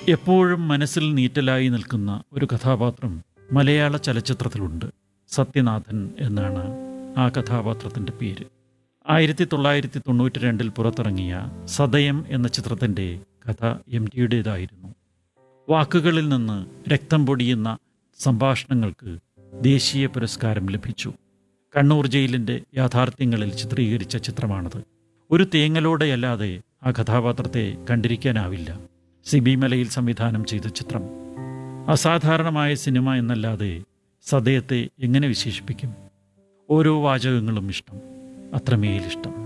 എപ്പോഴും മനസ്സിൽ നീറ്റലായി നിൽക്കുന്ന ഒരു കഥാപാത്രം മലയാള ചലച്ചിത്രത്തിലുണ്ട് സത്യനാഥൻ എന്നാണ് ആ കഥാപാത്രത്തിൻ്റെ പേര് ആയിരത്തി തൊള്ളായിരത്തി തൊണ്ണൂറ്റി രണ്ടിൽ പുറത്തിറങ്ങിയ സദയം എന്ന ചിത്രത്തിൻ്റെ കഥ എം ടിയുടേതായിരുന്നു വാക്കുകളിൽ നിന്ന് രക്തം പൊടിയുന്ന സംഭാഷണങ്ങൾക്ക് ദേശീയ പുരസ്കാരം ലഭിച്ചു കണ്ണൂർ ജയിലിൻ്റെ യാഥാർത്ഥ്യങ്ങളിൽ ചിത്രീകരിച്ച ചിത്രമാണത് ഒരു തേങ്ങലോടെയല്ലാതെ ആ കഥാപാത്രത്തെ കണ്ടിരിക്കാനാവില്ല സിബി മലയിൽ സംവിധാനം ചെയ്ത ചിത്രം അസാധാരണമായ സിനിമ എന്നല്ലാതെ സദയത്തെ എങ്ങനെ വിശേഷിപ്പിക്കും ഓരോ വാചകങ്ങളും ഇഷ്ടം അത്രമേൽ ഇഷ്ടം